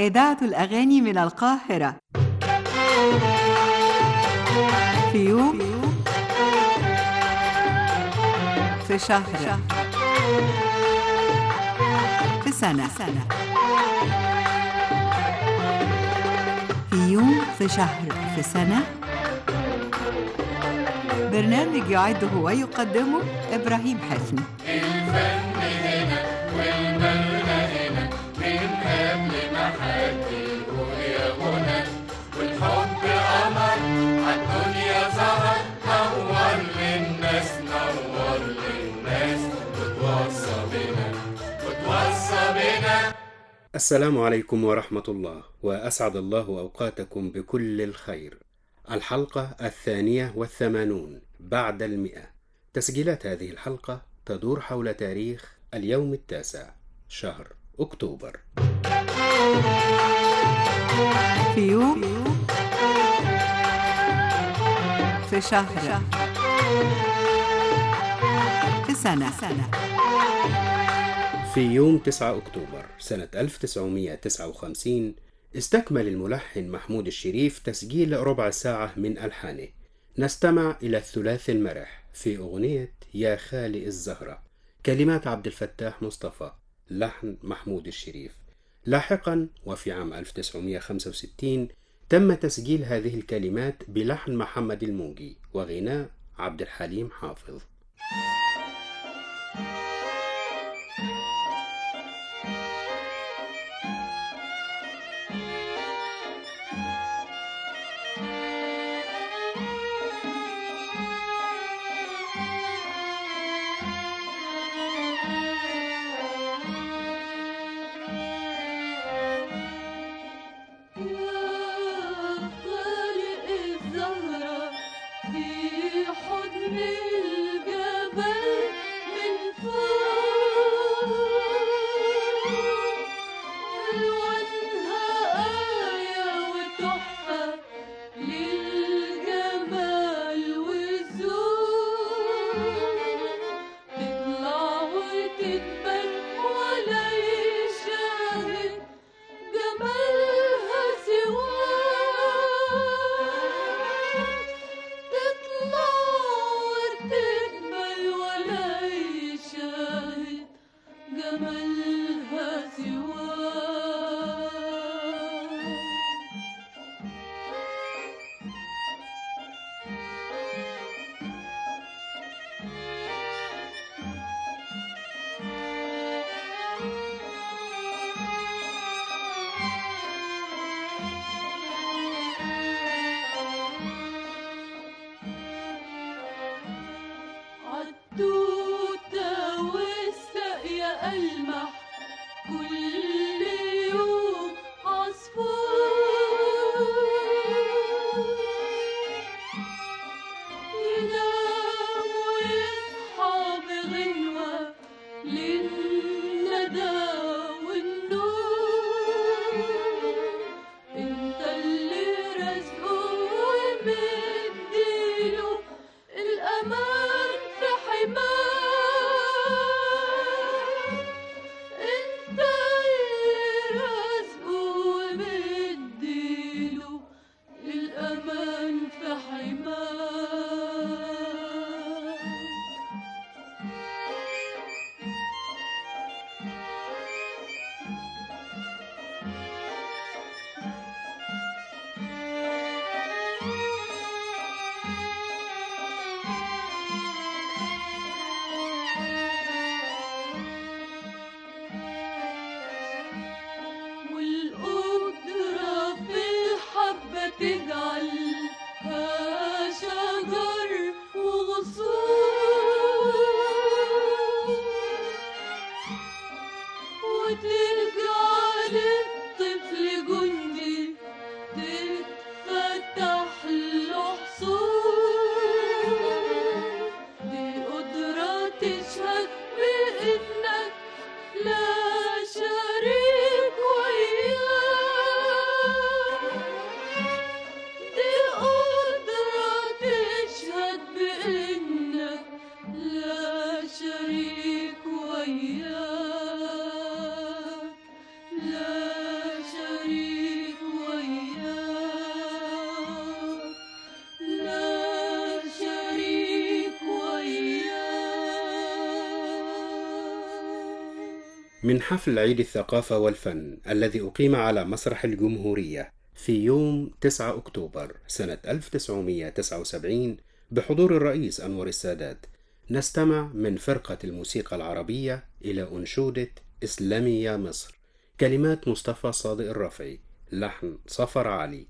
إذاعة الأغاني من القاهرة في يوم في شهر في سنة في يوم في شهر في سنة برنامج يعده ويقدمه إبراهيم حسني الفن هنا والمغنى هنا من قبل ما حد يقول يا غنى والحب قمر عالدنيا ظهر نور للناس نور للناس وتوصى بنا وتوصى بنا السلام عليكم ورحمة الله وأسعد الله أوقاتكم بكل الخير الحلقة الثانية والثمانون بعد المئة تسجيلات هذه الحلقة تدور حول تاريخ اليوم التاسع شهر أكتوبر في يوم في شهر في سنة في يوم 9 أكتوبر سنة 1959 استكمل الملحن محمود الشريف تسجيل ربع ساعة من ألحانه نستمع إلى الثلاث المرح في أغنية يا خالق الزهرة كلمات عبد الفتاح مصطفى لحن محمود الشريف لاحقا وفي عام 1965 تم تسجيل هذه الكلمات بلحن محمد الموجي وغناء عبد الحليم حافظ خالق الزهرة في حضن الجبل من حفل عيد الثقافة والفن الذي أقيم على مسرح الجمهورية في يوم 9 أكتوبر سنة 1979 بحضور الرئيس أنور السادات نستمع من فرقة الموسيقى العربية إلى أنشودة إسلامي يا مصر كلمات مصطفى صادق الرافعي لحن صفر علي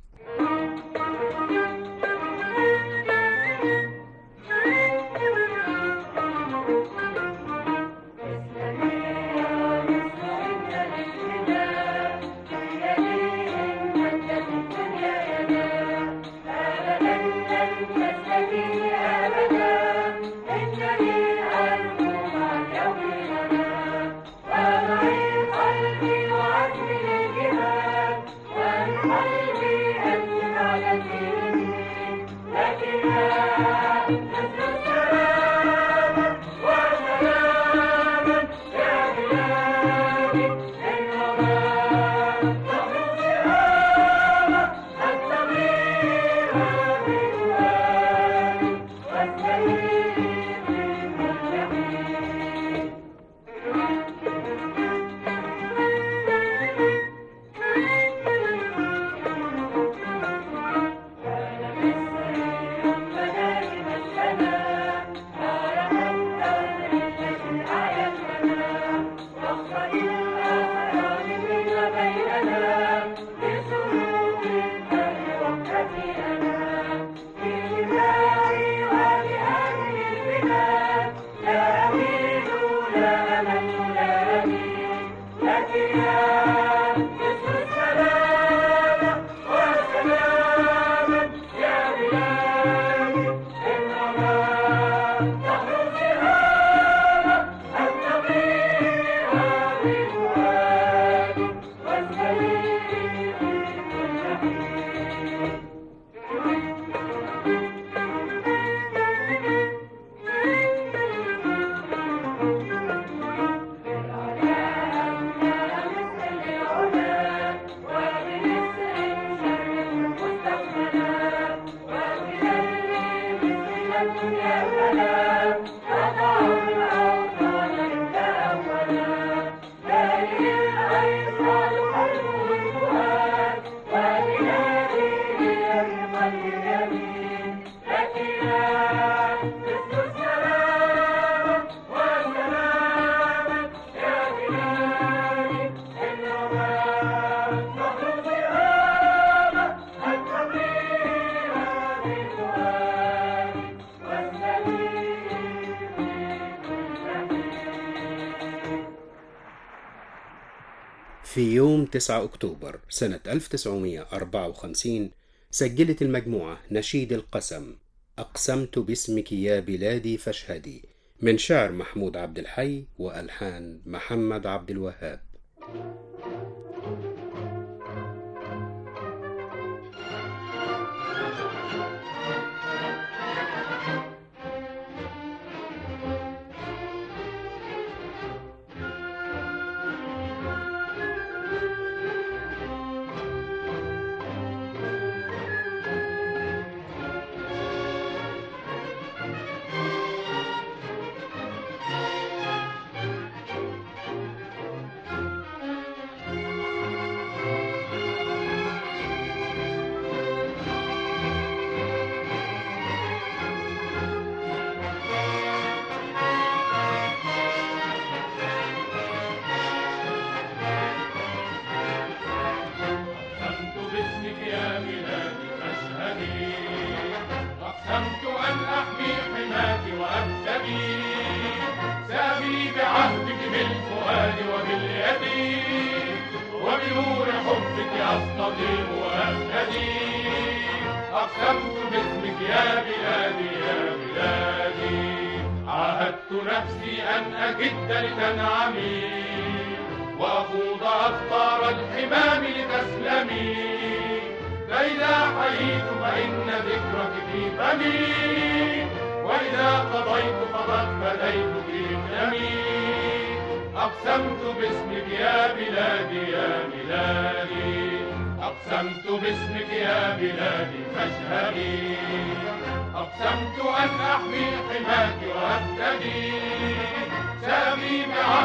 في يوم 9 أكتوبر سنة 1954 سجلت المجموعة نشيد القسم أقسمت باسمك يا بلادي فاشهدي من شعر محمود عبد الحي وألحان محمد عبد الوهاب أقسمت باسمك يا بلادي فاشهدي أقسمت أن أحمي حماك وأبتغي سأبي بعهدك بالفؤاد وباليد وبنور حبك أستضيء وأهتدي أقسمت باسمك يا بلادي يا بلادي عاهدت نفسي أن أجد لتنعمي وأخوض أخطار الحمام لتسلمي فإذا حييت فإن ذكرك في فمي وإذا قضيت فقد فديتك إكرمي أقسمت باسمك يا بلادي يا بلادي أقسمت باسمك يا بلادي فاشهدي أقسمت أن أحمي حماك وأهتدي سامي بعهدك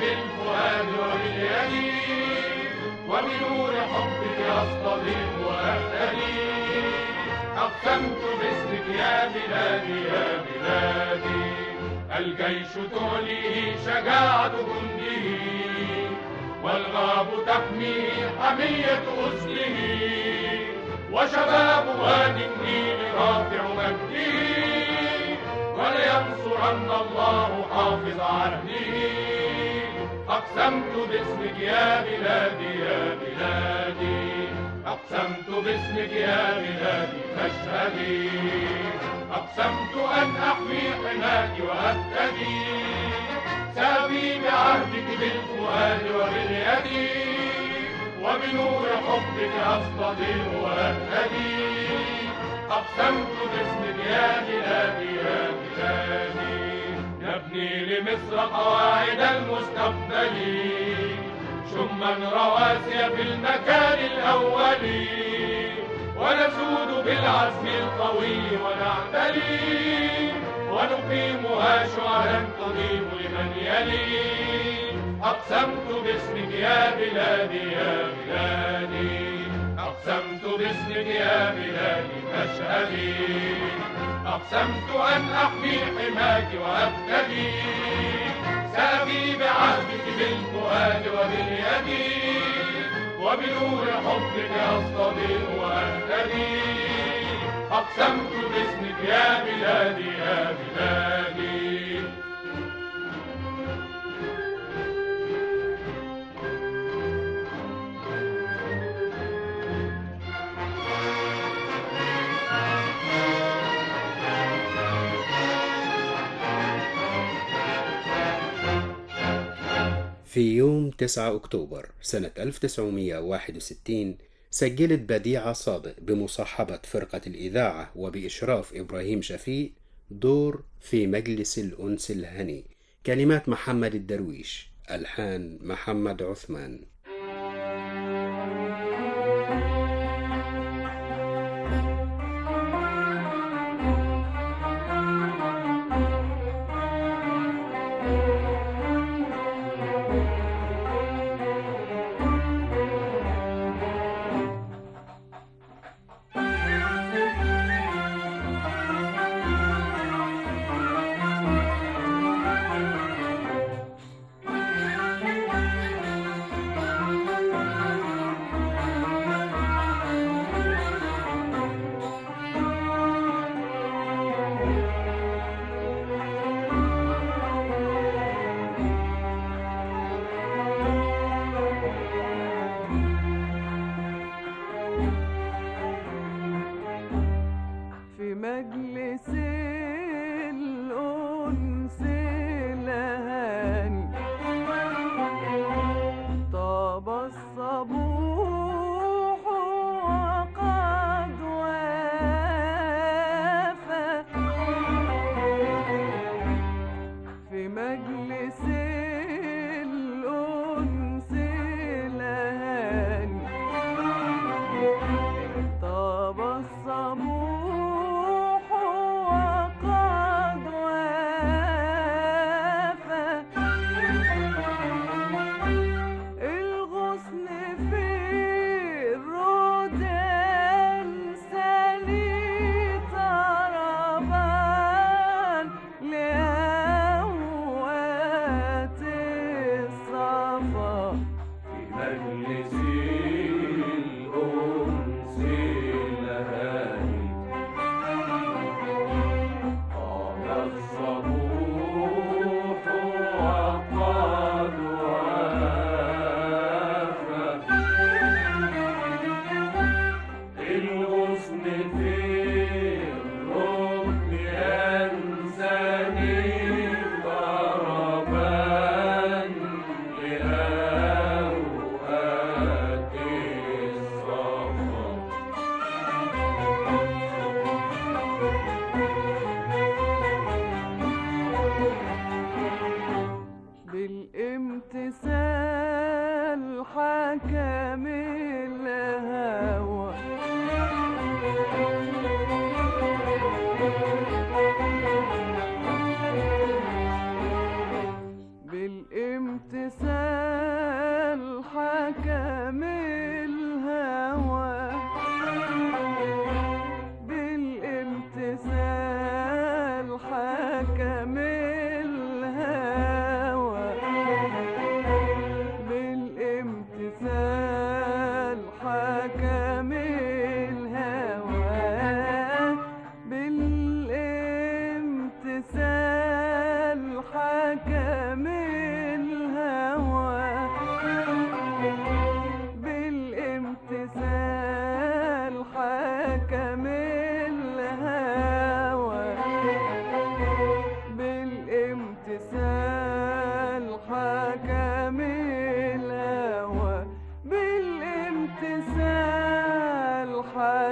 بالفؤاد وباليد وبنور حبك أستضيف وأهتدي أقسمت باسمك يا بلادي يا بلادي الجيش تعليه شجاعة جنده والغاب تحميه حمية أسله وشباب وادي النيل رافع مجده ولينصرن الله حافظ عهده أقسمت باسمك يا بلادي يا بلادي أقسمت باسمك يا بلادي فاشهدي أقسمت أن أحمي حماك وأهتدي سابي بعهدك بالفؤاد وباليد وبنور حبك أستضيء وأهتدي أقسمت باسمك يا بلادي يا بلادي نبني لمصر قواعد المستقبل شما رواسي في المكان الأول ونسود بالعزم القوي ونعتلي ونقيمها شعرا تضيء لمن يلي أقسمت باسمك يا بلادي يا بلادي أقسمت باسمك يا بلادي فاشهدي أقسمت أن أحمي حماك وأبتدي سأبي بعهدك بالفؤاد وباليد وبنور حبك أستضيء وأهتدي أقسمت باسمك يا بلادي يا بلادي في يوم 9 أكتوبر سنة 1961 سجلت بديعة صادق بمصاحبة فرقة الإذاعة وبإشراف إبراهيم شفيق دور في مجلس الأنس الهني كلمات محمد الدرويش ألحان محمد عثمان في مجلس الأنس الهاني طاب الصبوح وقد وافى في مجلس الأنس الهاني طاب الصبوح وقد وافى الغصن في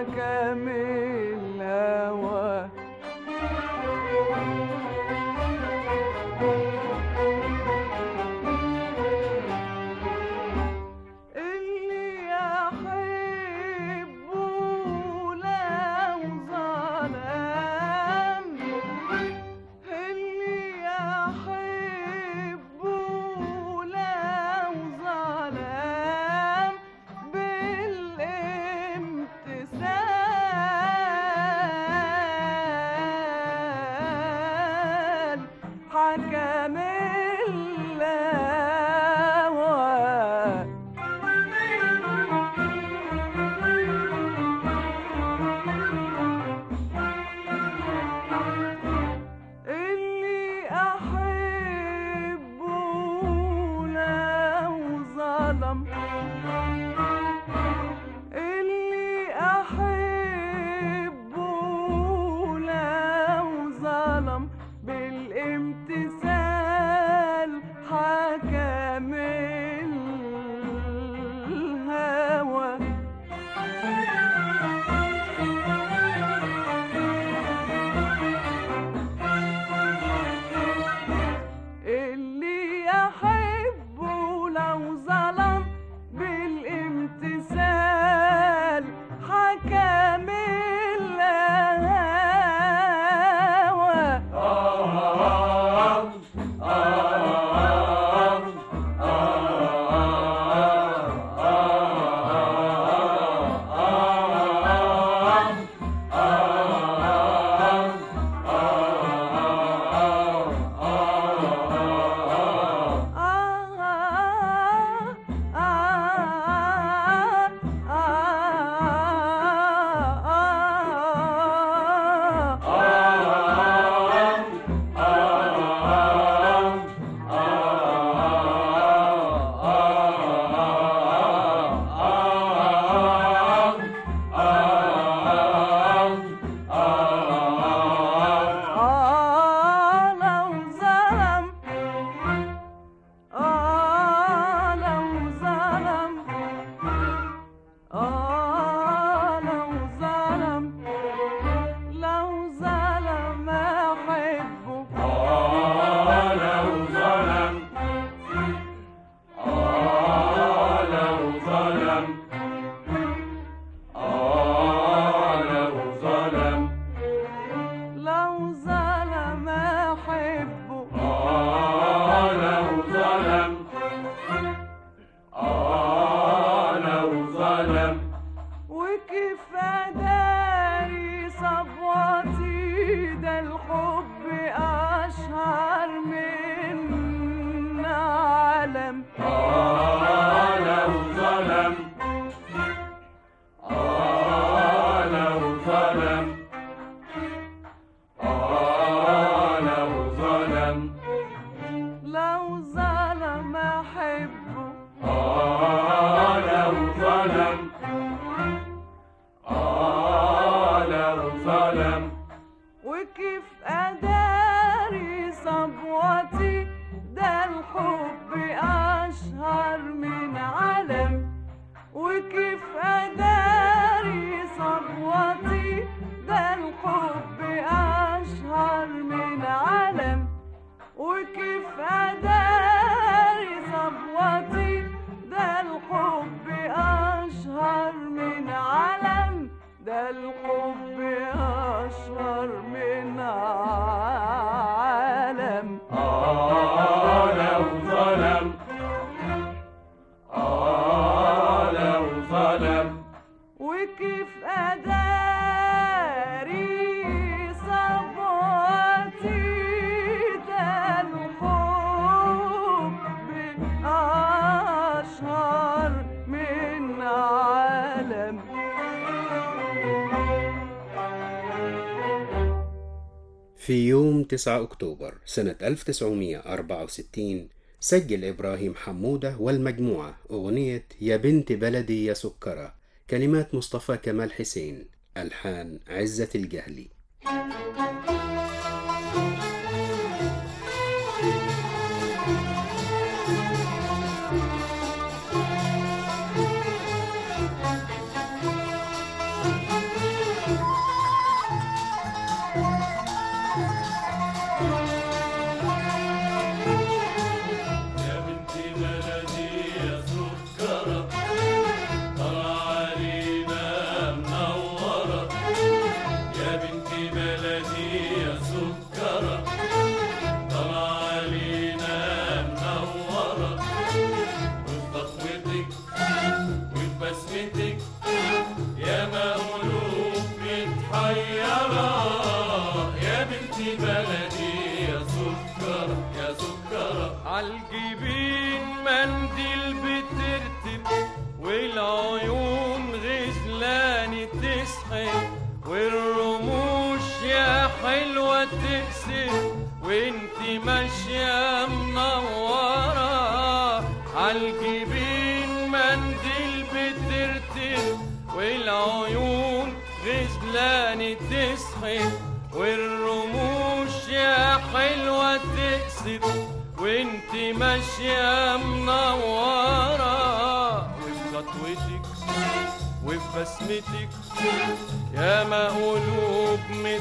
حكم الهوى اللي يحبه لو ظلم اللي يحبه لو ظلم بالامتثال حكم الهوى اللي أحبه لو ظلم اللي أحبه لو ظلم بالامتثال حكم الهوى اللي يحبه لو ظلم بالامتثال حكم الهوى آه لو ظلم آه لو ظلم آه لو ظلم لو ظلم أحبه آه لو ظلم آه لو ظلم آه لو ظلم لو ظلم أحبه آه لو ظلم آه لو ظلم وكيف أداري صبوتي ده الحب أشهر من علم آه لو ظلم آه لو ظلم آه لو ظلم لو ظلم أحبه آه لو ظلم آه لو ظلم وكيف أداري صبوتي ده الحب أشهر من علم وكيف أداري صبوتي ده الحب أشهر من علم وكيف أداري صبوتي ده الحب أشهر من علم ده الحب أشهر من علم آه لو ظلم آه لو ظلم وكيف أداري صبوتي ده الحب أشهر من علم في يوم 9 أكتوبر سنة 1964 سجل إبراهيم حمودة والمجموعة أغنية يا بنت بلدي يا سكرة كلمات مصطفى كمال حسين ألحان عزة الجهلي تصحي والرموش يا حلوة تقسم وانتي ماشية منورة عالجبين منديل بترتم والعيون غزلان تصحي والرموش يا حلوة تقسم وانتي ماشية منورة وفي خطوتك وفي بسمتك يا ما قلوب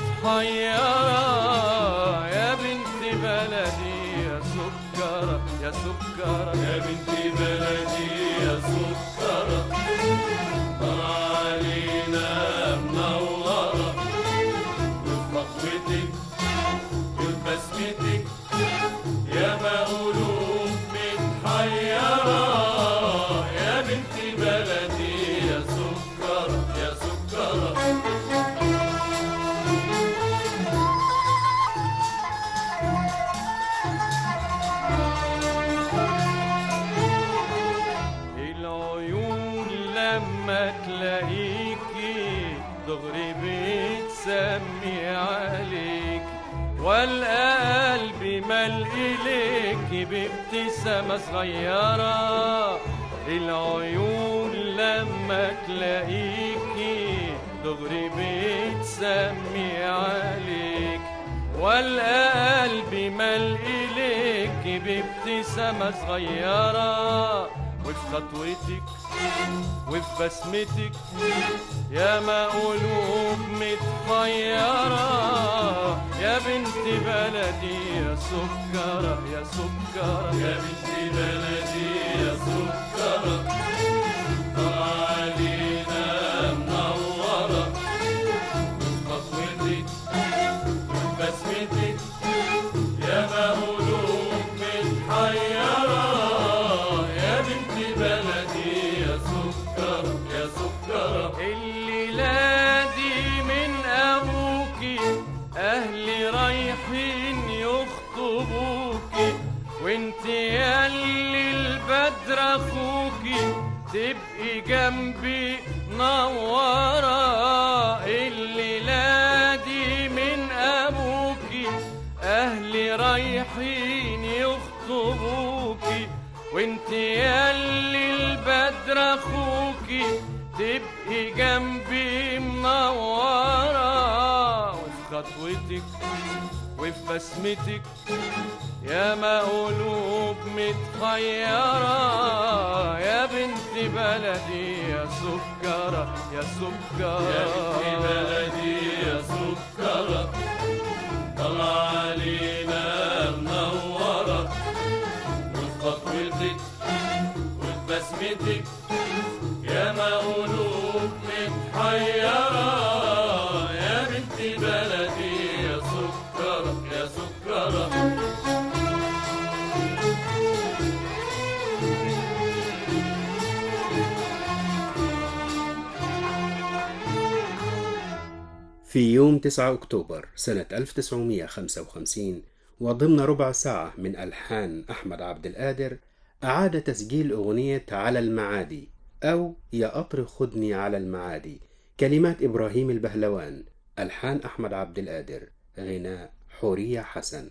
متحيرة يا بنت بلدي يا سكرة يا سكرة يا بنت بلدي يا سكرة طلع علينا منورة وفي خطوتك وفي بسمتك يا ما قلوب متحيرة يا بنت بلدي يا سكرة يا سكرة العيون لما تلاقيكي دغري بتسمي عليك والقلب مل إليك بابتسامة صغيرة العيون لما تلاقيكي دغري بتسمي عليك والقلب مل إليك بابتسامة صغيرة وفي خطوتك وفي بسمتك يا ما قلوب متطيرة يا بنت بلدي يا سكرة يا سكرة يا بنت بلدي يا سكرة طلع علينا منورة وفي خطوتك وفي بسمتك يا ما قلوب متحيرة يا بنت بلدي يا سكرة يا سكرة الليلة دي من أبوكي أهلي رايحين يخطبوكي وانت ياللي البدر أخوكي تبقي جنبي نورة الليلة دي من أبوكي أهلي رايحين يخطبوكي وانت ياللي البدر أخوكي تبقي جنبي منورة وفي خطوتك وفي بسمتك يا ما قلوب متحيرة يا بنت بلدي يا سكرة يا سكرة يا بنت بلدي يا سكرة طلع علينا منورة وفي خطوتك وفي بسمتك يا ما قلوب متحيرة يا بنت بلدي يا سكرة يا سكرة في يوم 9 أكتوبر سنة 1955 وضمن ربع ساعة من ألحان أحمد عبد القادر أعاد تسجيل أغنية على المعادي أو يا قطر خدني على المعادي كلمات إبراهيم البهلوان ألحان أحمد عبد القادر غناء حورية حسن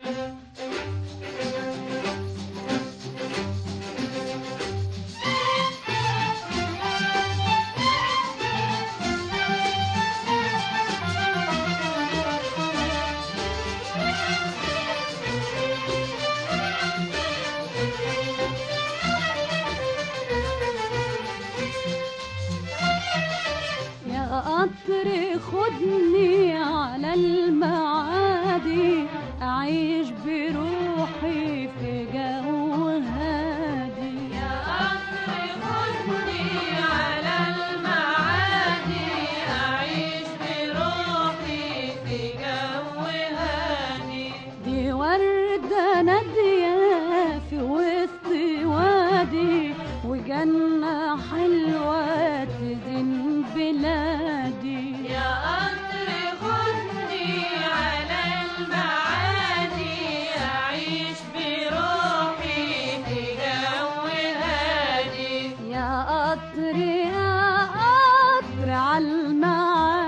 يا قطر خدني على المعادي أعيش بروحي في جو هادي يا قطر خدني على المعادي أعيش بروحي في جو هادي دي وردة نادية في وسط وادي وجنة حلوة تزن بلادي يا قطر خدني على المعادي أعيش بروحي في جو هادي يا قطر يا قطر على المعادي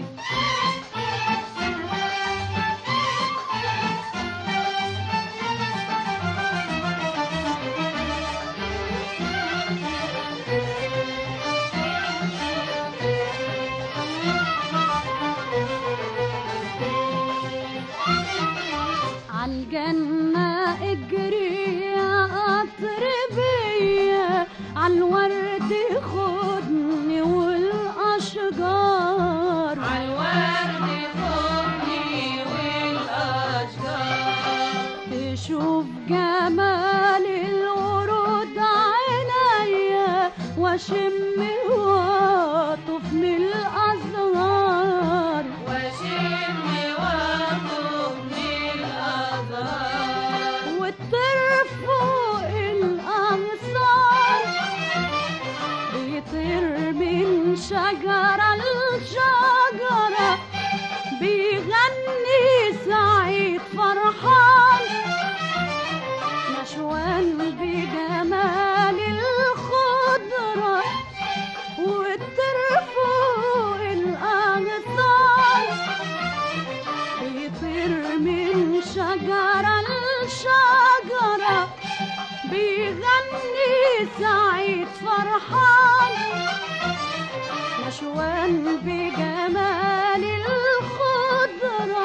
عالجنة اجري يا قطر بيا عالورد خدني والاشجار عالورد خدني والاشجار تشوف جمال الورود عينيا واشم واطف من الازهار واشم واطوف من الازهار والطير فوق الأغصان بيطير من شجرة لشجرة بيغني سعيد فرحان نشوان بجمال الخضرة والطير فوق الأغصان بيطير من شجرة لشجرة بيغني سعيد فرحان نشوان بجمال الخضرة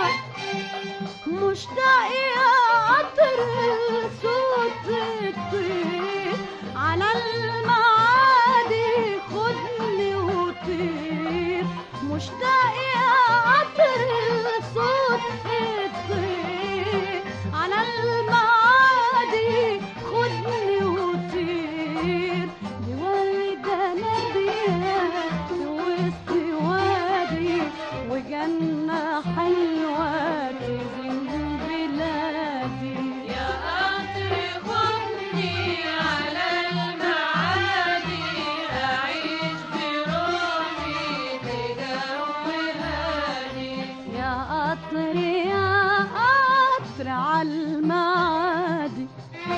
مشتاق يا قطر صوت الطير على المعادي خدني وطير مشتاق يا قطر صوت الطير على المعادي خدني وطير دي وردة نبية في وسط وادي وجنة حلوة تزين بلادي يا قطر خدني على المعادي أعيش بروحي في جو هادي يا قطر يا قطر عالمعادي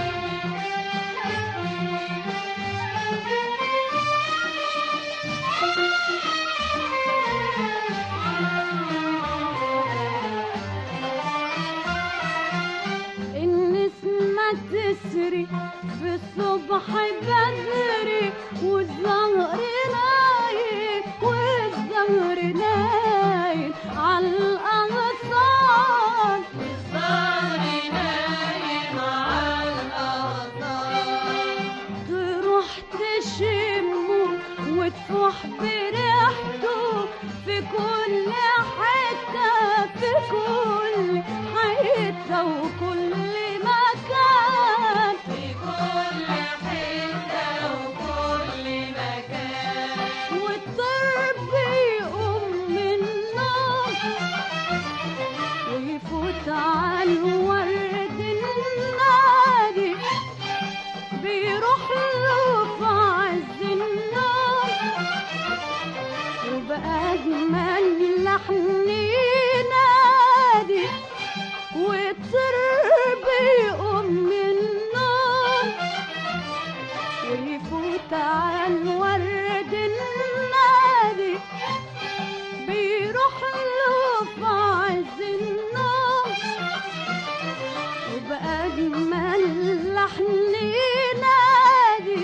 النسمة تسري في الصبح بدري والزهر نايم والزهر نايم عالأغصان الزهر نايم على الأغصان تروح تشمه وتفوح بريحته في كل حتة في كل حتة وكل مكان في كل حتة وكل مكان والطير بيقوم من النوم ويفوت على الورد النادي بيروح له في عز النوم وبأجمل لحن ينادي والطير بيقوم من النوم ويفوت على الورد النادي بيروح له في عز النوم وبأجمل لحن ينادي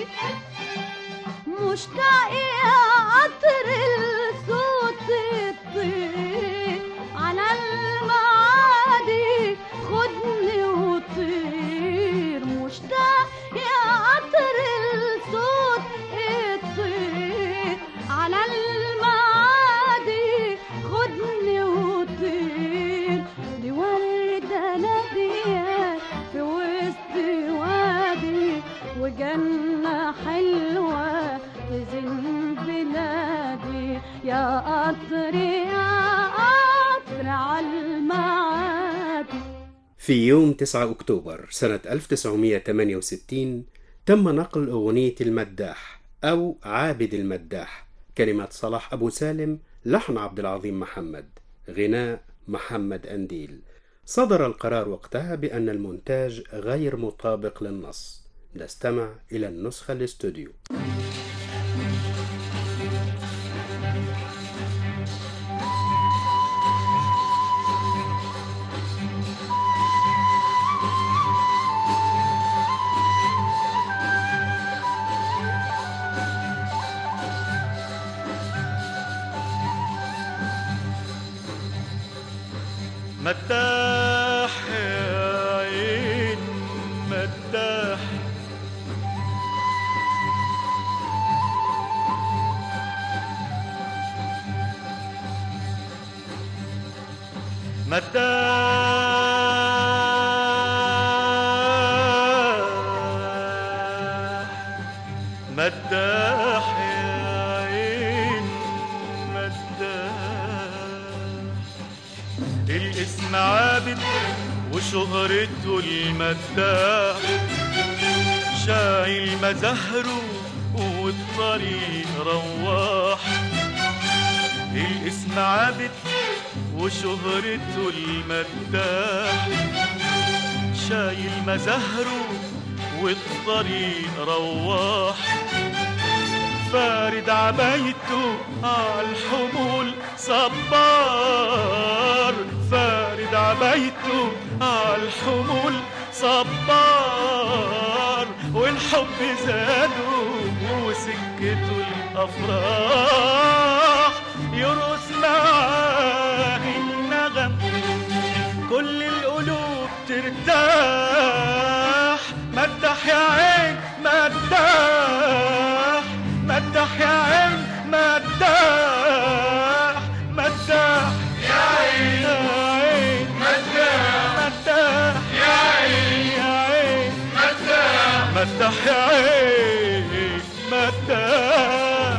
مشتاق يا قطر الصوت الطير على المعادي خدني وطير مشتاق يا قطر الصوت الطير على المعادي خدني وطير دي وردة نادية في وسط وادي وجنة حلوة تزين بلادي يا قطر يا قطر عالمعادي في يوم 9 أكتوبر سنة 1968 تم نقل أغنية المداح أو عابد المداح كلمات صلاح أبو سالم لحن عبد العظيم محمد غناء محمد أنديل صدر القرار وقتها بأن المونتاج غير مطابق للنص نستمع إلى النسخة الاستوديو مداح يا عين مداح مداح مداح يا عين مداح الاسم عابد وشهرته المداح شايل مزهره والطريق رواح الاسم عابد وشهرته المداح شايل مزهره والطريق رواح فارد عبايته عالحمول صبار فارد عبايته عالحمول صبار والحب زاده وسكته الافراح يرقص معاه النغم كل القلوب ترتاح مدح يا عين مدح مدح يا عين مدح مدح يا عين يا عين مدح مدح يا عين يا عين مدح مدح يا عين مدح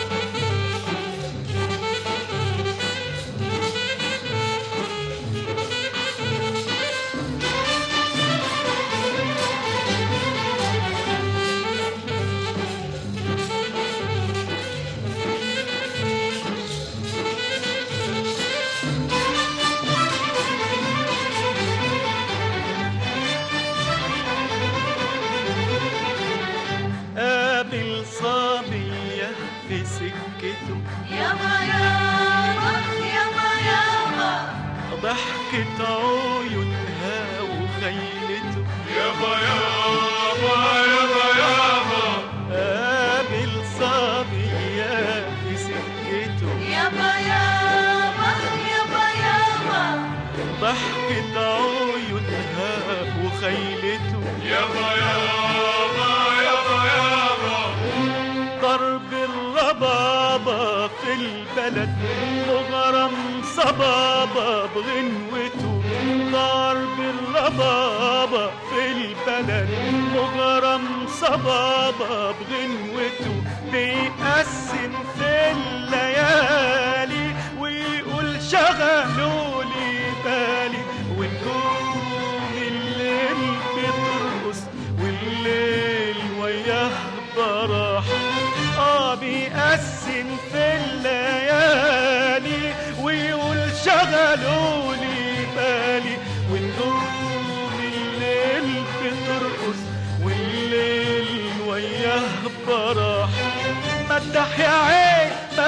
قابل صبية في سكته يابا يابا يابا يابا ضحكة عيونها وخيلته يابا يابا يابا يابا قابل صبية في سكته يابا يابا يابا يابا ضحكة عيونها وخيلته يابا يابا يابا يابا ضرب الربابة في البلد مغرم صبابة بغنوته ضرب الربابة في البلد مغرم صبابة بغنوته بيقسم في الليالي ويقول شغلوا لي بالي ونجوم الليل بترقص والليل وياه براح اه بيقسم في الليالي ويقول شغلوا لي بالي ونجوم الليل بترقص والليل وياه براح مدح يا عين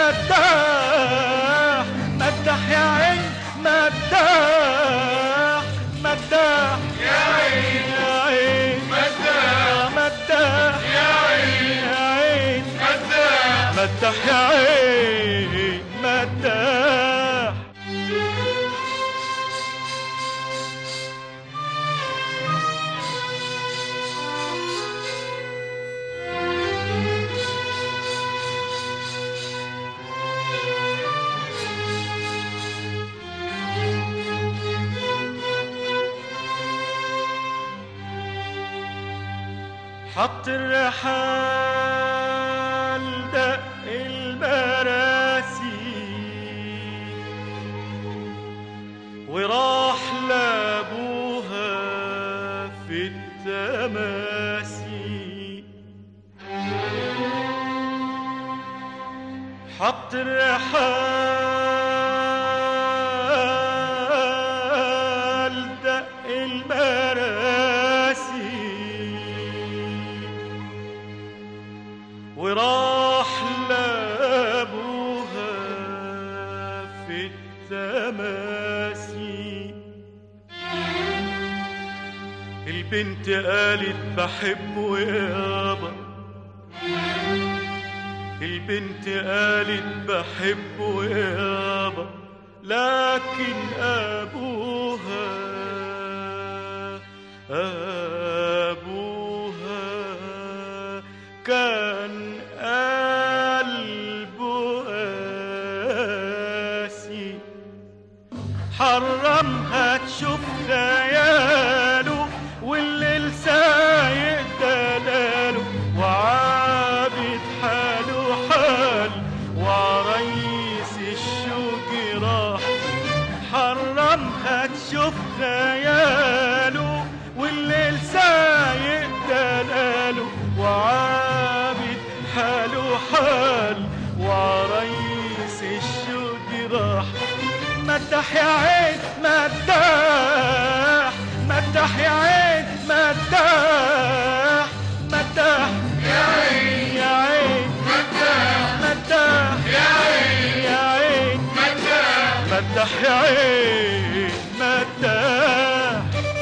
مدح مدح يا عين مدح مدح يا عين يا عين مدح مدح يا عين يا عين مدح مدح يا عين مدح حط الرحال دق المراسي وراح لابوها في التماسي حط الرحال دق المراسي وراح لابوها في التماسي البنت قالت بحبه يابا البنت قالت بحبه يابا لكن أبوها أبوها كان قلبه قاسي حرمها تشوف خياله والليل سايق دلاله وعابد حاله حال وعريس الشوق راح حرمها تشوف خياله والليل سايق دلاله وعابد حاله حال وعريس الشوق راح مدح يا عين مدح مدح يا عين مدح مدح يا عين يا عين مدح مدح يا عين يا عين مدح مدح يا عين مدح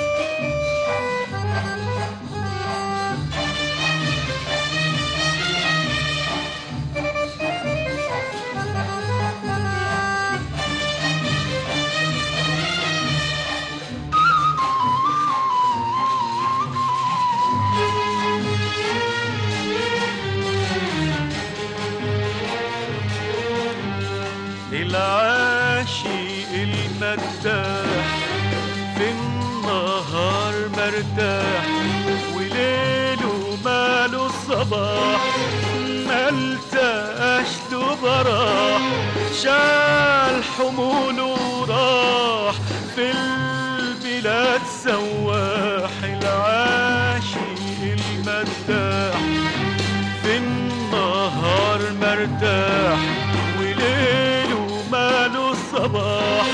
العاشق المداح في النهار مرتاح وليله ماله الصباح ملتقاش له براح شال حموله وراح في البلاد سواح العاشق المداح في النهار مرتاح وليله ماله الصباح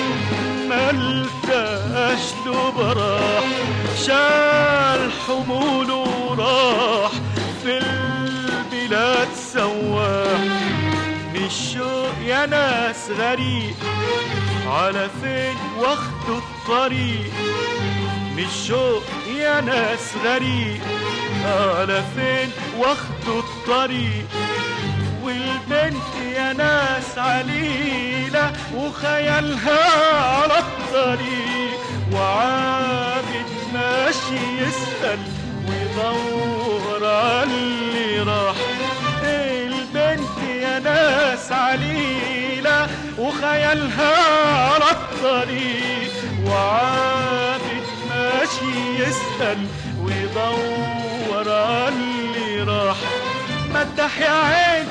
ملتقاش له براح شال حموله وراح في البلاد سواح مش شوق يا ناس غريب على فين واخدوا الطريق مش شوق يا ناس غريب على فين واخدوا الطريق والبنت يا ناس عليلة وخيالها على الطريق وعابد ماشي يسأل ويدور على اللي راح البنت يا ناس عليلة وخيالها على الطريق وعابد ماشي يسأل ويدور على اللي راح مدح يا عين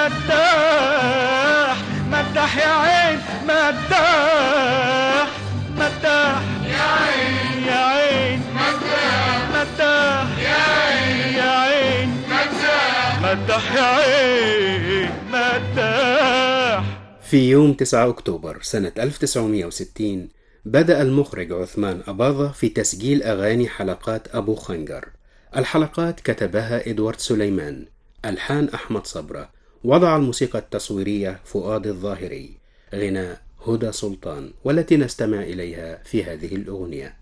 مدح مدح يا عين مدح مدح يا عين يا عين مدح مدح يا عين يا عين مدح مدح يا عين مدح في يوم 9 أكتوبر سنة 1960 بدأ المخرج عثمان أباظة في تسجيل أغاني حلقات أبو خنجر الحلقات كتبها إدوارد سليمان ألحان أحمد صبرة وضع الموسيقى التصويرية فؤاد الظاهري غناء هدى سلطان والتي نستمع إليها في هذه الأغنية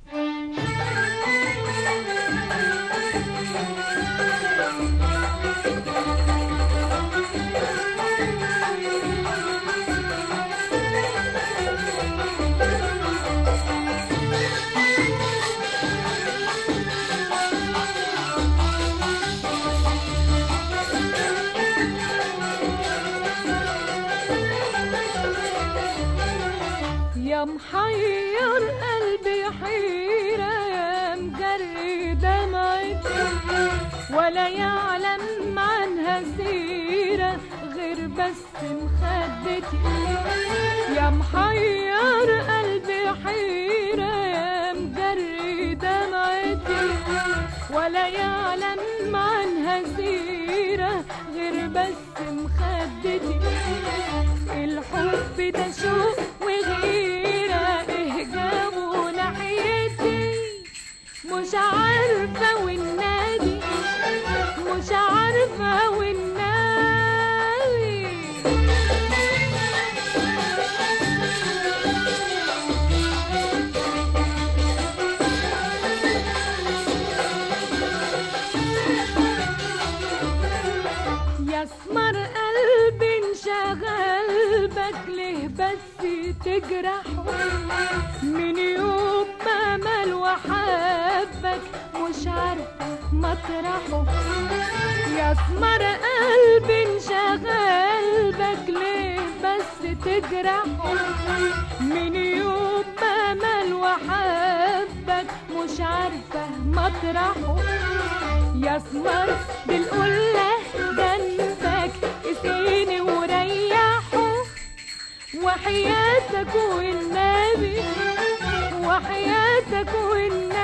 يا محير قلبي حيرة يا مجري دمعتي ولا يعلم عنها سيرة غير بس مخدتي يا محير قلبي حيرة يا مجري دمعتي ولا يعلم عنها سيرة غير بس مخدتي الحب ده شوق وغيرة إهجامه ناحيتي مش عارفة والنادي مش عارفة والنادي يسمر قلبي انشغل قلبك ليه بس تجرحه من يوم ما مل وحبك مش عارفة مطرحه يا اسمر قلبي انشغل بك ليه بس تجرحه من يوم ما مل وحبك مش عارفة مطرحه يا اسمر بالقلة جنبك اسقيني وريحه وحياتك والنبي وحياتك والنبي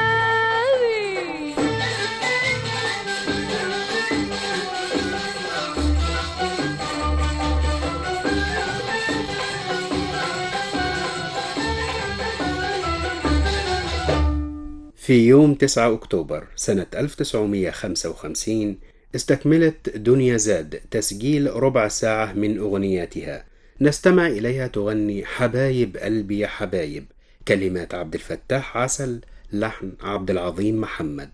في يوم 9 أكتوبر سنة 1955 استكملت دنيا زاد تسجيل ربع ساعة من أغنياتها نستمع إليها تغني حبايب قلبي يا حبايب كلمات عبد الفتاح عسل لحن عبد العظيم محمد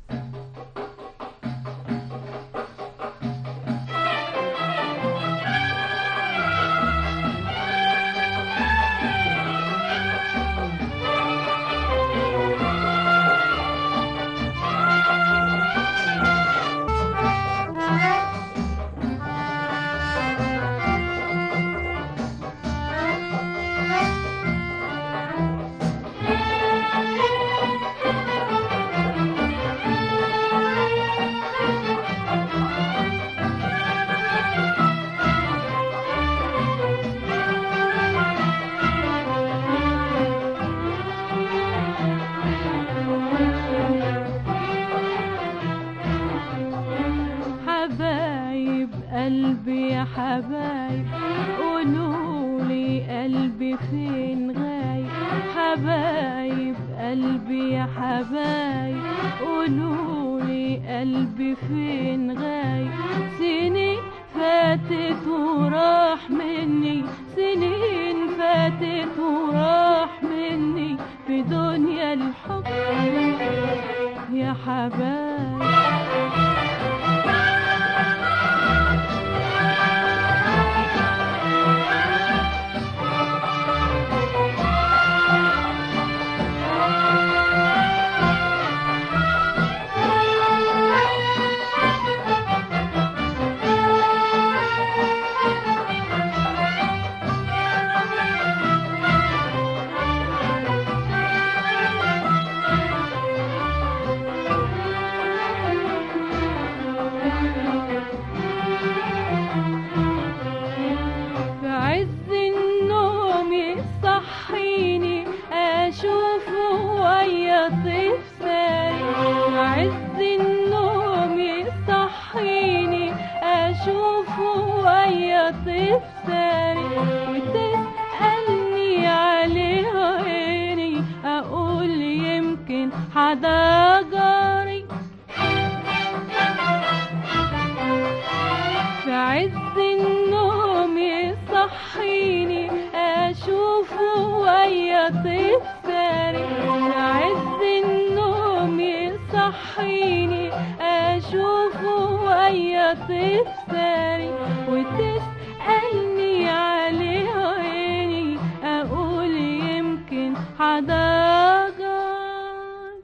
حبايب قلبي يا حبايب قولولي قلبي فين غايب حبايب قلبي يا حبايب قولولي قلبي فين غايب سنين فاتت وراح مني سنين فاتت وراح مني في دنيا الحب يا حبايب في عز النوم يصحيني اشوفه ويا طيف ساري في عز النوم يصحيني اشوفه ويا طيف ساري وتسألني عليه عيني اقول يمكن حدا جاري في عز النوم يصحيني اشوفه ويا طيف ساري في عز النوم يصحيني اشوفه ويا طيف ساري وتسألني عليه عيني اقول يمكن حدا جار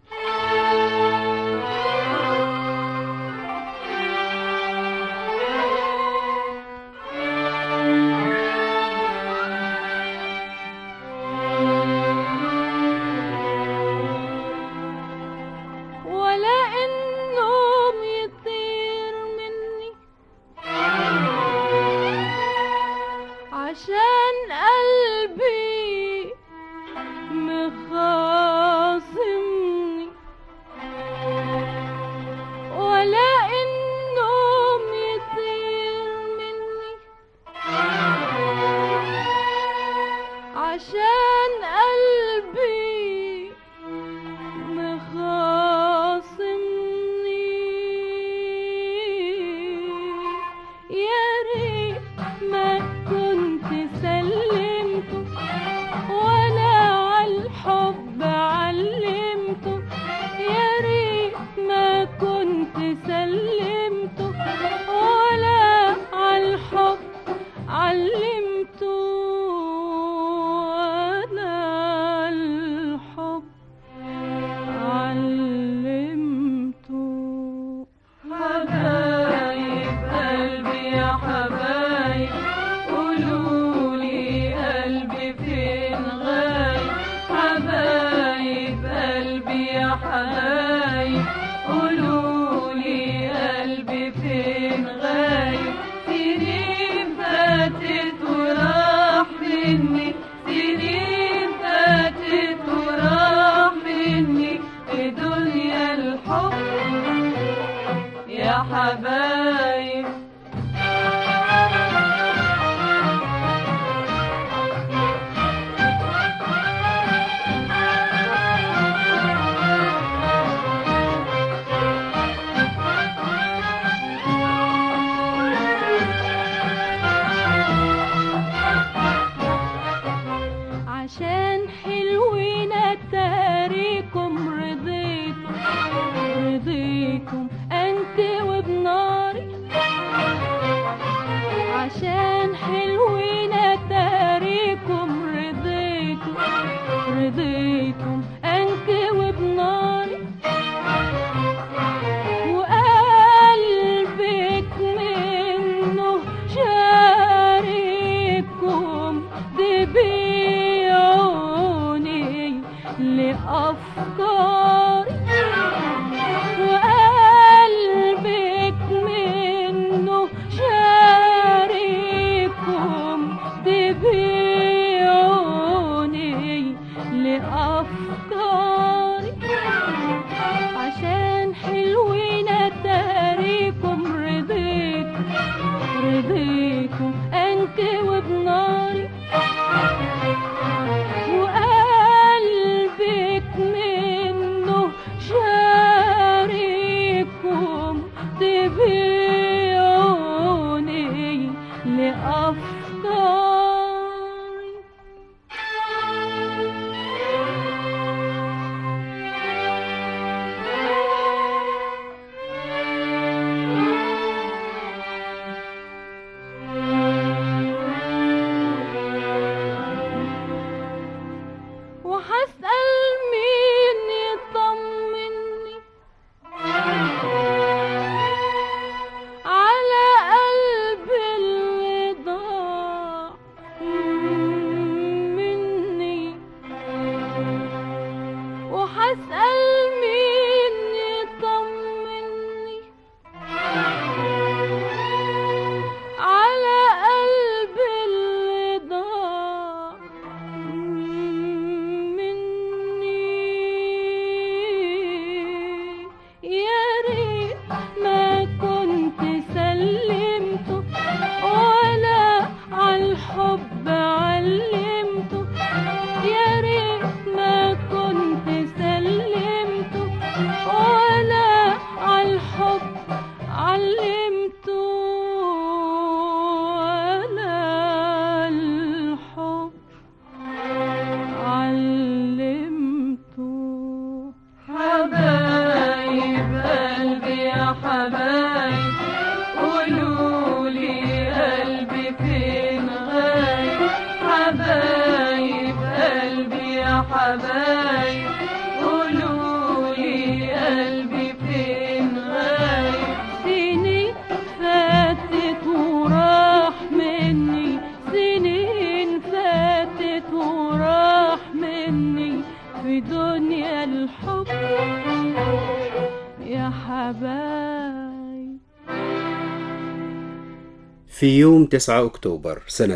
ولا النوم يطير مني عشان قلبي مخاصمني ولا النوم يطير مني عشان قلبي مخاصمني يا ريت ما كنت سلمته ولا عالحب علمته يا ريت ما كنت سلمته ولا عالحب علمته علمت أنا الحب علمت حبايب قلبي يا حبايب قولولي قلبي فين غايب حبايب قلبي يا حبايب قولولي قلبي فين غايب سنين فاتت وراح مني سنين فاتت وراح مني في دنيا الحب يا حبايب عشان حلوين اتاريكم رضيتم رضيتم انت وبناري عشان حلوين اتاريكم رضيتم رضيتم انت وبناري وقلبك منه شارككم تبيعوني لأفكاري وقلبك منه شارككم تبيعوني لأفكاري عشان حلوين اتاريكم رضيتم رضيتم انت وبناري وقلبك منه شارككم تبيعوني لأفكاري وهسأل مين يطمني على قلب اللي ضاع مني وهسأل مين يطمني على قلب اللي ضاع مني يا ريت ما كنت سلمته ولا عالحب علمته يا ريت ما كنت سلمته ولا عالحب علمته ولا الحب علمته حبايب قلبي يا حبايب قولولي قلبي فين غايب حبايب قلبي يا حبايب قولولي قلبي فين غايب سنين فاتت وراح مني سنين فاتت وراح مني في دنيا الحب يا حبايب في يوم 9 أكتوبر سنة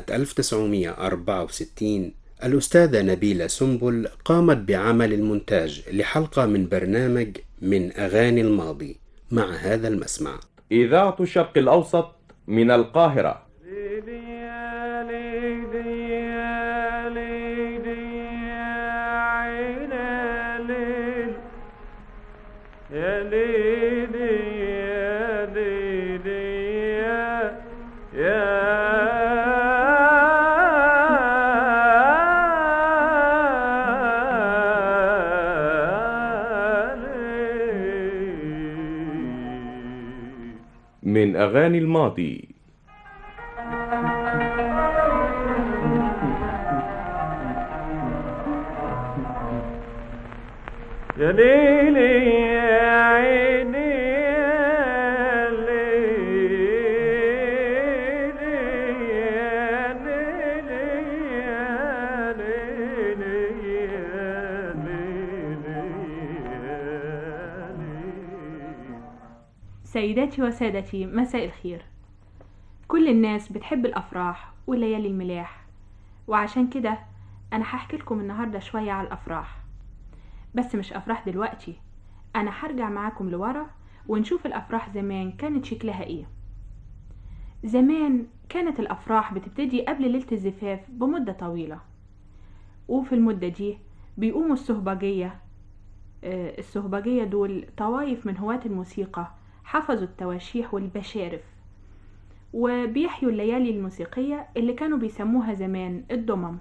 1964 الأستاذة نبيلة سنبل قامت بعمل المونتاج لحلقة من برنامج من أغاني الماضي مع هذا المسمع إذاعة الشرق الأوسط من القاهرة يا ليلي يا ليلي يا يا من أغاني الماضي يا ليلي يا عيني يا ليلي يا ليلي يا ليلي يا ليلي يا ليلي سيداتي وسادتي مساء الخير كل الناس بتحب الأفراح والليالي الملاح وعشان كده أنا هحكي لكم النهاردة شوية على الأفراح بس مش أفراح دلوقتي أنا هرجع معاكم لورا ونشوف الأفراح زمان كانت شكلها إيه زمان كانت الأفراح بتبتدي قبل ليلة الزفاف بمدة طويلة وفي المدة دي بيقوموا السهبجية آه، السهبجية دول طوايف من هواة الموسيقى حفظوا التواشيح والبشارف وبيحيوا الليالي الموسيقية اللي كانوا بيسموها زمان الضمم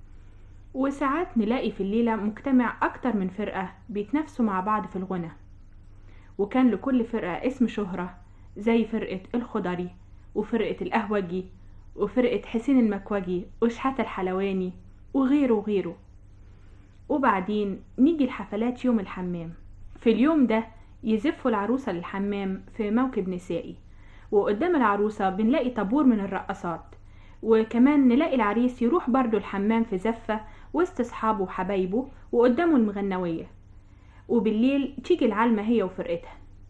وساعات نلاقي في الليلة مجتمع أكتر من فرقة بيتنافسوا مع بعض في الغنى وكان لكل فرقة اسم شهرة زي فرقة الخضري وفرقة القهوجي وفرقة حسين المكوجي وشحاتة الحلواني وغيره وغيره وبعدين نيجي الحفلات يوم الحمام في اليوم ده يزفوا العروسة للحمام في موكب نسائي وقدام العروسة بنلاقي طابور من الرقصات وكمان نلاقي العريس يروح برضو الحمام في زفة وسط أصحابه وحبايبه وقدامه المغنوية وبالليل تيجي العلمة هي وفرقتها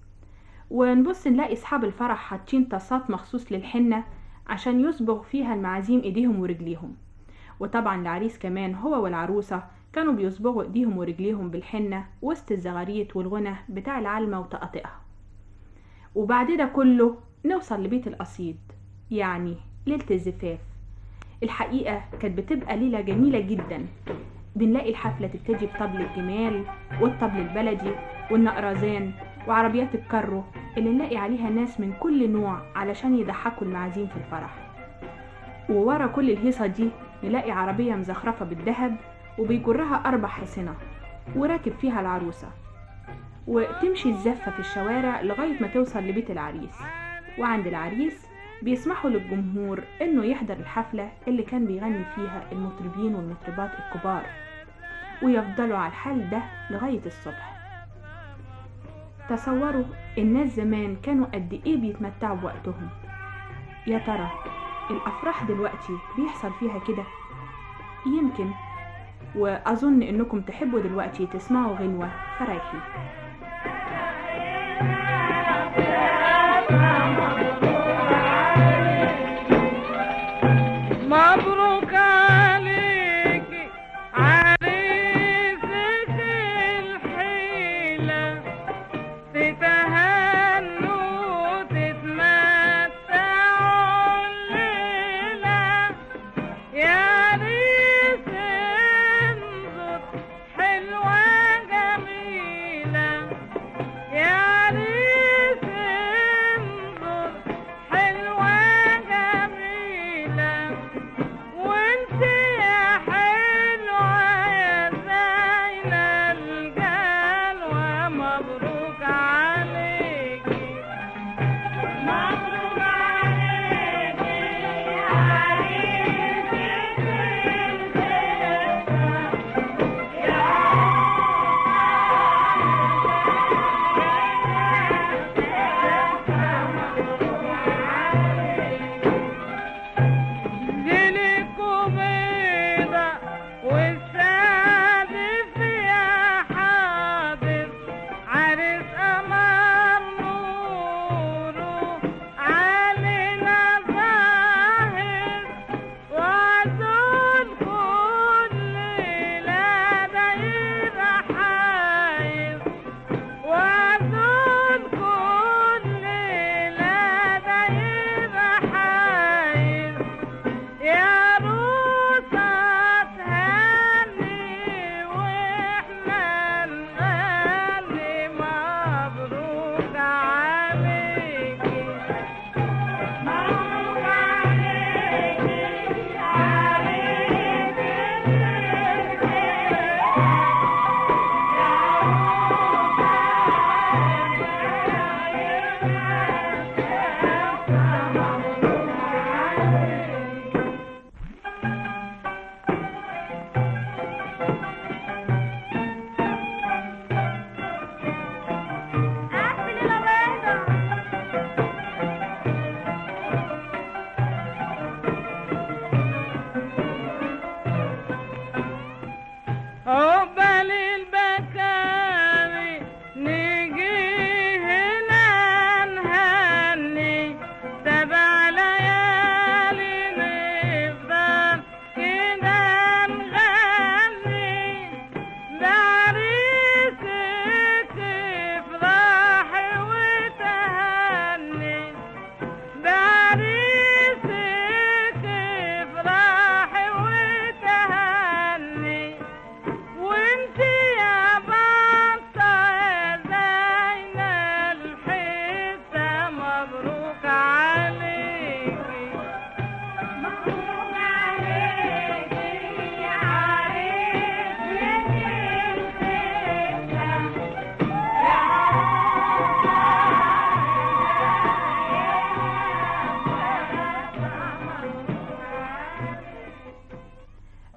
ونبص نلاقي أصحاب الفرح حاطين طاسات مخصوص للحنة عشان يصبغ فيها المعازيم إيديهم ورجليهم وطبعا العريس كمان هو والعروسة كانوا بيصبغوا إيديهم ورجليهم بالحنة وسط الزغاريت والغنى بتاع العلمة وطقطقها وبعد ده كله نوصل لبيت القصيد يعني ليلة الزفاف الحقيقة كانت بتبقى ليلة جميلة جدا بنلاقي الحفلة تبتدي بطبل الجمال والطبل البلدي والنقرزان وعربيات الكرو اللي نلاقي عليها ناس من كل نوع علشان يضحكوا المعازيم في الفرح وورا كل الهيصة دي نلاقي عربية مزخرفة بالذهب وبيجرها أربع حصنة وراكب فيها العروسة وتمشي الزفة في الشوارع لغاية ما توصل لبيت العريس وعند العريس بيسمحوا للجمهور انه يحضر الحفلة اللي كان بيغني فيها المطربين والمطربات الكبار ويفضلوا على الحال ده لغاية الصبح تصوروا الناس زمان كانوا قد ايه بيتمتعوا بوقتهم يا ترى الافراح دلوقتي بيحصل فيها كده يمكن واظن انكم تحبوا دلوقتي تسمعوا غنوة فرايحي مبروك عليك عريسك الحيلة تتهنوا تتمتعوا الليلة يا عريس انظر حلوة جميلة يا عريس انظر حلوة جميلة وانت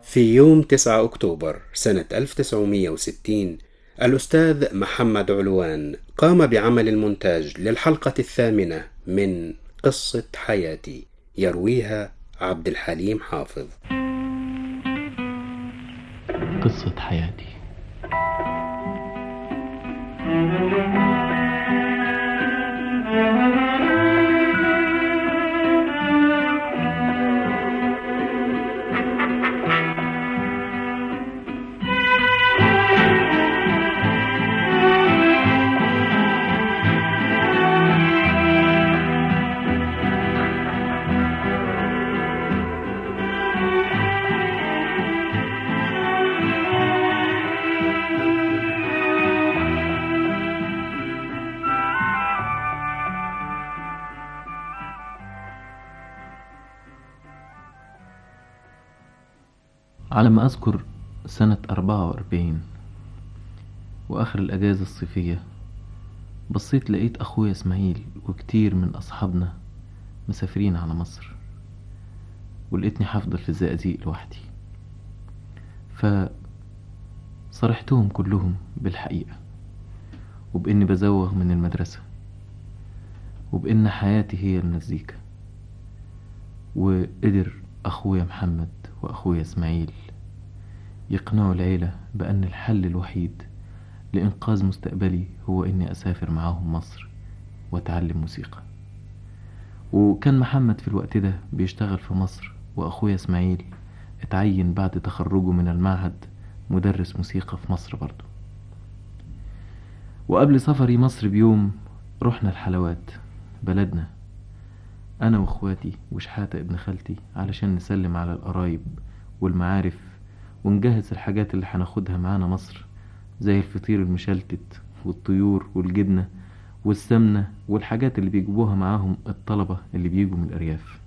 في يوم 9 أكتوبر سنة 1960 الأستاذ محمد علوان قام بعمل المونتاج للحلقة الثامنة من قصة حياتي يرويها عبد الحليم حافظ قصة حياتي على ما أذكر سنة أربعة وأربعين وآخر الأجازة الصيفية بصيت لقيت أخويا إسماعيل وكتير من أصحابنا مسافرين على مصر ولقيتني حافضل في الزقازيق لوحدي فصرحتهم كلهم بالحقيقة وبإني بزوغ من المدرسة وبإن حياتي هي المزيكا وقدر أخويا محمد وأخويا إسماعيل يقنعوا العيلة بأن الحل الوحيد لإنقاذ مستقبلي هو إني أسافر معاهم مصر وأتعلم موسيقى وكان محمد في الوقت ده بيشتغل في مصر وأخويا إسماعيل اتعين بعد تخرجه من المعهد مدرس موسيقى في مصر برضه وقبل سفري مصر بيوم رحنا الحلوات بلدنا أنا وإخواتي وشحاتة ابن خالتي علشان نسلم على القرايب والمعارف ونجهز الحاجات اللي هناخدها معانا مصر زي الفطير المشلتت والطيور والجبنة والسمنة والحاجات اللي بيجيبوها معاهم الطلبة اللي بيجوا من الأرياف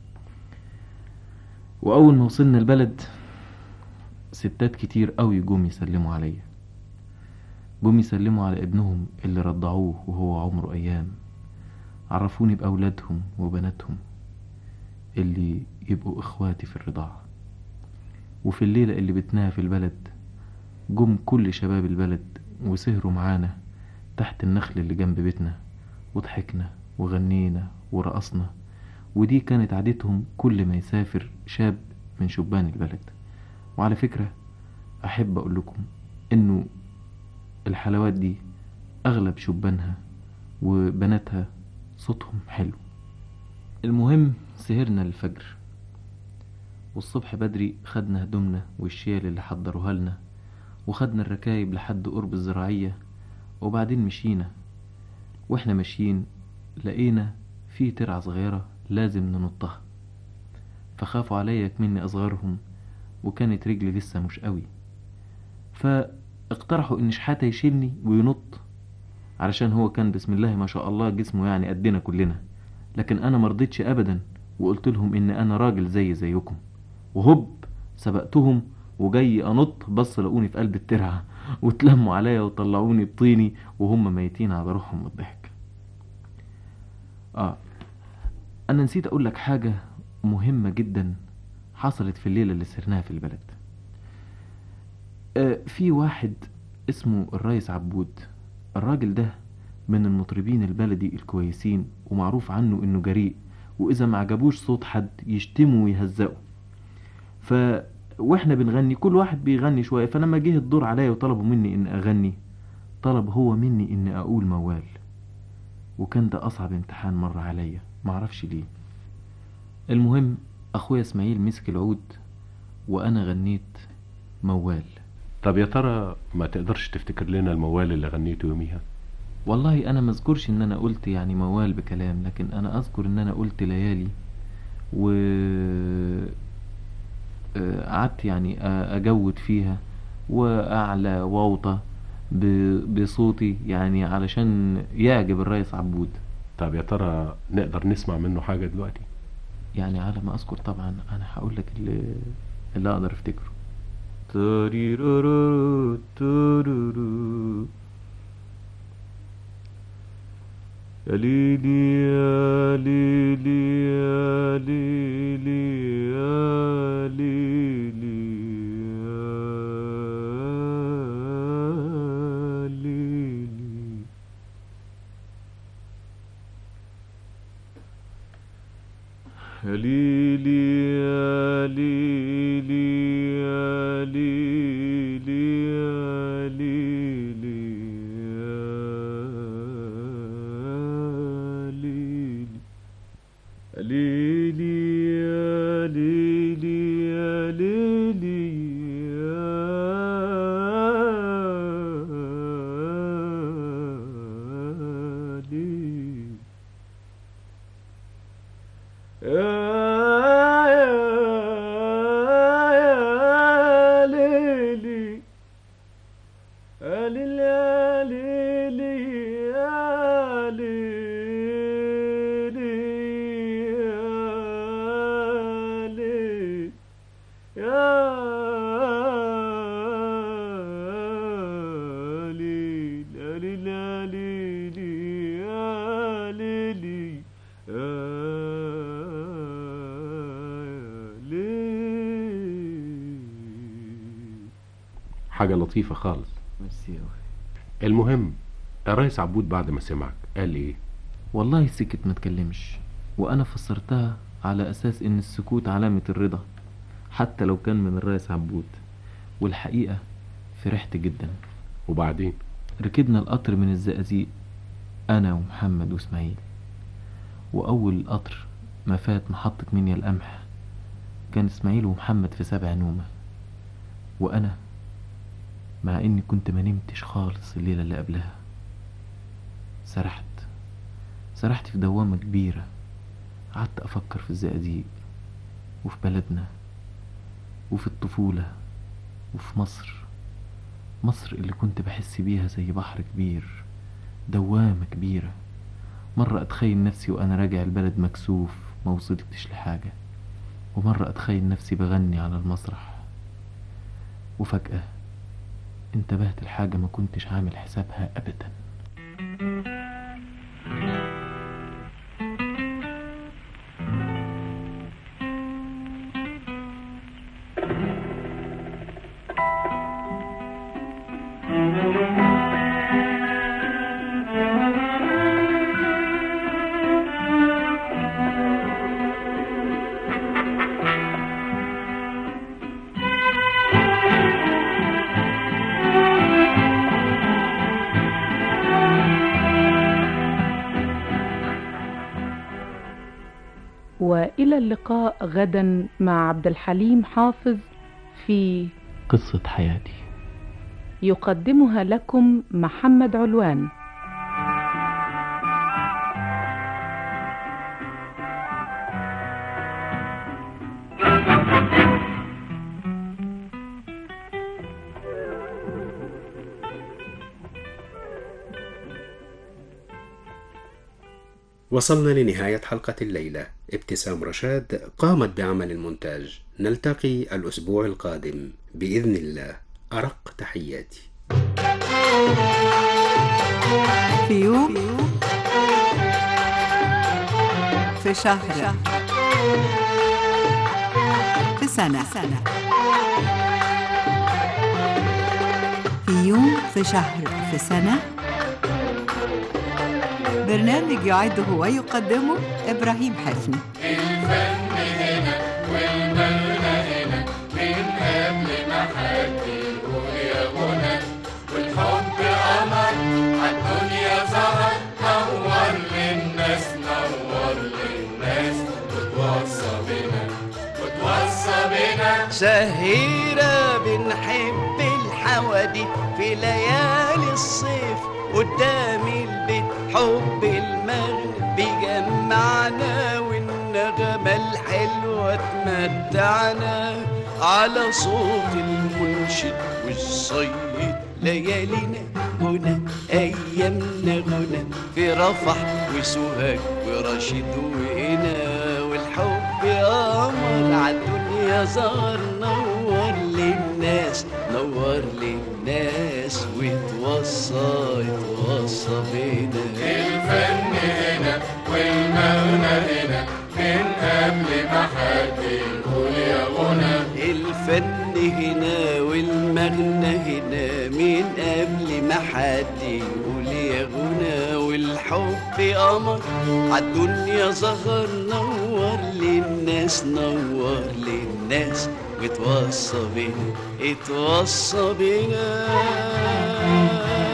وأول ما وصلنا البلد ستات كتير قوي جم يسلموا عليا جم يسلموا على ابنهم اللي رضعوه وهو عمره أيام عرفوني بأولادهم وبناتهم اللي يبقوا إخواتي في الرضاعة وفي الليلة اللي بتناها في البلد جم كل شباب البلد وسهروا معانا تحت النخل اللي جنب بيتنا وضحكنا وغنينا ورقصنا ودي كانت عادتهم كل ما يسافر شاب من شبان البلد وعلى فكرة أحب أقول لكم إنه الحلوات دي أغلب شبانها وبناتها صوتهم حلو المهم سهرنا للفجر والصبح بدري خدنا هدومنا والشيال اللي حضروها لنا وخدنا الركايب لحد قرب الزراعية وبعدين مشينا واحنا ماشيين لقينا في ترعة صغيرة لازم ننطها فخافوا عليا كمني أصغرهم وكانت رجلي لسه مش قوي فاقترحوا إن شحاتة يشيلني وينط علشان هو كان بسم الله ما شاء الله جسمه يعني قدنا كلنا لكن انا مرضتش ابدا وقلت لهم ان انا راجل زي زيكم وهوب سبقتهم وجاي انط بص لقوني في قلب الترعه واتلموا عليا وطلعوني بطيني وهم ميتين على روحهم من الضحك اه انا نسيت اقول لك حاجه مهمه جدا حصلت في الليله اللي سرناها في البلد آه في واحد اسمه الريس عبود الراجل ده من المطربين البلدي الكويسين ومعروف عنه انه جريء واذا ما عجبوش صوت حد يشتمه ويهزقه ف واحنا بنغني كل واحد بيغني شويه فلما جه الدور عليا وطلبوا مني ان اغني طلب هو مني ان اقول موال وكان ده اصعب امتحان مر عليا معرفش ليه المهم اخويا اسماعيل مسك العود وانا غنيت موال طب يا ترى ما تقدرش تفتكر لنا الموال اللي غنيته يوميها والله انا ما اذكرش ان انا قلت يعني موال بكلام لكن انا اذكر ان انا قلت ليالي و آه، قعدت يعني أ- اجود فيها واعلى واوطى ب- بصوتي يعني علشان يعجب الريس عبود طب يا ترى نقدر نسمع منه حاجة دلوقتي يعني على ما اذكر طبعا انا هقول لك اللي, اللي اقدر افتكره تاريرورو تورورو. يا ليلي يا ليلي يا ليلي يا ليلي ليلي يا ليلي يا ليلي يا ليلي ليلي يا ليلي يا ليلي يا ليلي يا يا ليلي يا ليلي يا ليلي يا ليلي يا ليلي يا ليلي يا ليلي يا ليلي يا ليلي حاجة لطيفة خالص ميرسي أوي المهم الرئيس عبود بعد ما سمعك قال ايه والله سكت ما تكلمش وأنا فسرتها على أساس إن السكوت علامة الرضا حتى لو كان من الرئيس عبود والحقيقة فرحت جدا وبعدين ركبنا القطر من الزقازيق أنا ومحمد وإسماعيل وأول القطر ما فات محطة منيا القمح كان إسماعيل ومحمد في سبع نومة وأنا مع إني كنت ما نمتش خالص الليلة اللي قبلها سرحت سرحت في دوامة كبيرة قعدت أفكر في الزقازيق وفي بلدنا وفي الطفولة وفي مصر مصر اللي كنت بحس بيها زي بحر كبير دوامة كبيرة مرة أتخيل نفسي وأنا راجع البلد مكسوف ما وصلتش لحاجة ومرة أتخيل نفسي بغني على المسرح وفجأة انتبهت لحاجة ما كنتش عامل حسابها أبدا والى اللقاء غدا مع عبد الحليم حافظ في قصة حياتي يقدمها لكم محمد علوان وصلنا لنهاية حلقة الليلة ابتسام رشاد قامت بعمل المونتاج نلتقي الأسبوع القادم بإذن الله أرق تحياتي في يوم في شهر في سنة في يوم في شهر في سنة برنامج يعده ويقدمه إبراهيم حفني الفن هنا والمغنى هنا من قبل ما حد يقول يا غنى والحب قمر عالدنيا ظهر نور للناس نور للناس وتوصى بنا وتوصى بنا سهيرة بنحب الحوادي في ليالي الصيف قدام البيت حب المغرب بيجمعنا والنغمة الحلوة تمتعنا على صوت المنشد والصيد ليالينا هنا أيامنا هنا في رفح وسوهاج ورشيد وهنا والحب قمر عالدنيا ظهر نور للناس نور للناس وتوصى يتوصى بينا الفن هنا والمغنى هنا من قبل ما حد يقول يا غنى الفن هنا والمغنى هنا من قبل ما حد يقول يا غنى والحب قمر عالدنيا ظهر نور للناس نور للناس وتوصى بينا اتوصى بينا